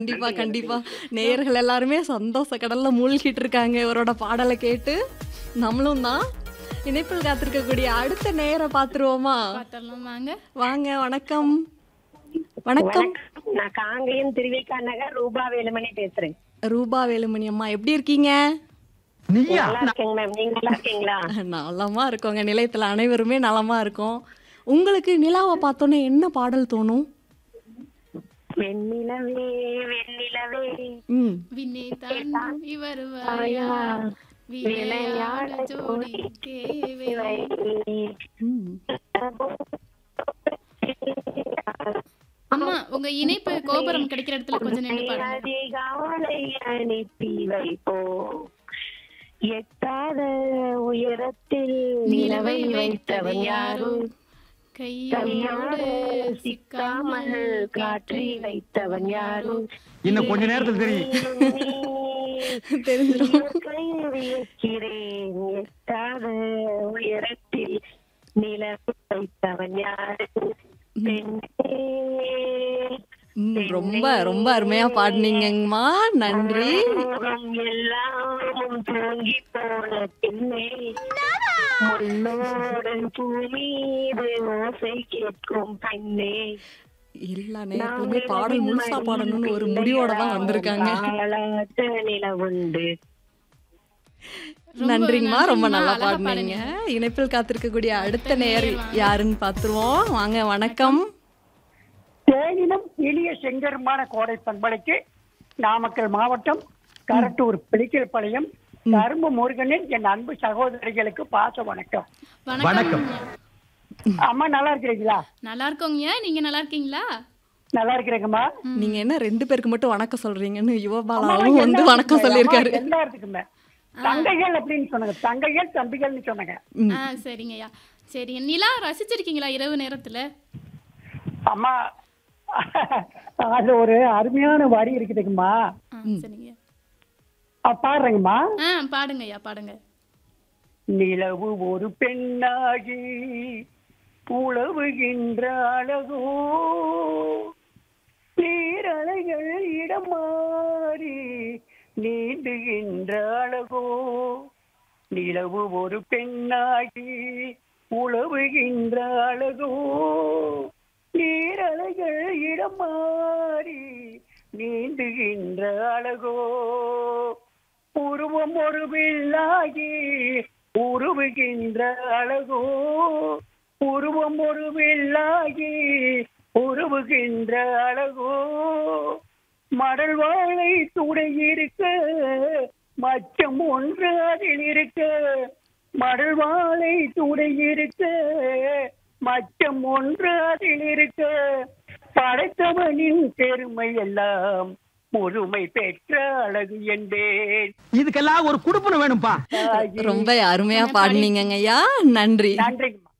கண்டிப்பா கண்டிப்பா நேயர்கள் எல்லாருமே சந்தோஷ கடல்ல மூழ்கிட்டு இருக்காங்க இவரோட பாடலை கேட்டு நம்மளும் தான் இணைப்பில் காத்திருக்கக்கூடிய அடுத்த நேர பாத்துருவோமா பார்த்தரலாம் வாங்க வாங்க வணக்கம் வணக்கம் நான் காங்கேயம் திருவிக்கா நகர் ரூபா வேலுமணி பேசுறேன் ரூபா வேலுமணி அம்மா எப்படி இருக்கீங்க நல்லா இருக்கேங்க மேம் நீங்க நல்லா இருக்கீங்களா நலமா இருக்கோங்க நிலையத்துல அனைவருமே நலமா இருக்கோம் உங்களுக்கு நிலாவை பார்த்தோன்னே என்ன பாடல் தோணும் வெண்ணிலவே வெண்ணிலவே ம் விண்ணே தாண்டி வருவாயா விளையாட ஜோடி தேவை ம். அம்மா உங்க இணைப்பு கோபுரம் கிடைக்கிற இடத்துல கொஞ்சம் நின்று பாருங்க அதிகாலை அனுப்பி வைப்போ எட்டாத உயரத்தில் நிலவை வைத்தவன் யாரோ கையோடு சிக்காமல் காற்றி வைத்தவன் யாரோ இன்னும் கொஞ்ச நேரத்துல தெரியும் தெரிஞ்சிரும் வைக்கிறேன் எட்டாத உயரத்தில் நிலவு வைத்தவன் யாரு பெண்ணே ம், ரொம்ப ரொம்ப அருமையா பாடுனீங்கம்மா நன்றி உலகம் எல்லாம் தூங்கி போன பின்னே முன்னோடு பூமீது ஓசை கேட்கும் பெண்ணே எல்லா நேரத்துலயுமே பாடல் முழுசா பாடணும்னு ஒரு முடிவோட தான் வந்திருக்காங்க தாளாட்ட நிலவுண்டு நன்றிங்கம்மா ரொம்ப நன்றிங்கம்மா, நல்லா அழகா பாடுனீங்க இணைப்பில் காத்திருக்கக்கூடிய அடுத்த நேயர் யாருன்னு பாத்துருவோம் வாங்க வணக்கம் தேனிலும் எளிய செங்கருமான கோடை பண்பலைக்கு நாமக்கல் மாவட்டம் கரட்டூர் பிடிக்கல் பாளையம் கரும்பு முருகனின் என் அன்பு சகோதரிகளுக்கு பாச வணக்கம் வணக்கம் அம்மா நல்லா இருக்கிறீங்களா நல்லா இருக்கோங்க நீங்க நல்லா இருக்கீங்களா நல்லா இருக்கிறேங்கம்மா நீங்க என்ன ரெண்டு பேருக்கு மட்டும் வணக்கம் சொல்றீங்கன்னு அம்மா, யுவபாலாவும் வந்து எல்லாருக்குமே, வணக்கம் சொல்லியிருக்காரு அம்மா, எல்லாத்துக்குமே தங்கைகள் அப்படின்னு சொன்னாங்க தங்கைகள் தம்பிகள்னு சொன்னாங்க ஆ சரிங்கய்யா சரிங்க நிலா ரசிச்சிருக்கீங்களா இரவு நேரத்துல அம்மா அது ஒரு அருமையான வரி இருக்குதுங்கம்மா ஆ சரிங்க அஹ் பாடுறேங்கம்மா ஆ பாடுங்கய்யா பாடுங்க நிலவு ஒரு பெண்ணாகி உழவுகின்ற அழகோ நீரலைகள் இடம் மாறி நீண்டுகின்ற அழகோ நிலவு ஒரு பெண்ணாகி உழவுகின்ற அழகோ நீரலைகள் இடம் மாறி நீண்டுகின்ற அழகோ உருவம் ஒரு வில்லாகி உருவுகின்ற அழகோ உருவம் ஒரு வில்லாகி உருவுகின்ற அழகோ மடல் வாழை துணை இருக்க மச்சம் ஒன்று அதில் இருக்க மடல் வாழை துணை இருக்க மச்சம் ஒன்று அதில் இருக்க படைத்தவனின் பெருமை எல்லாம் முழுமை பெற்ற அழகு என்பேன் இதுக்கெல்லாம் ஒரு குடுப்பன வேணும்பா ரொம்ப அருமையா பாடுனீங்கய்யா நன்றி நன்றிங்கம்மா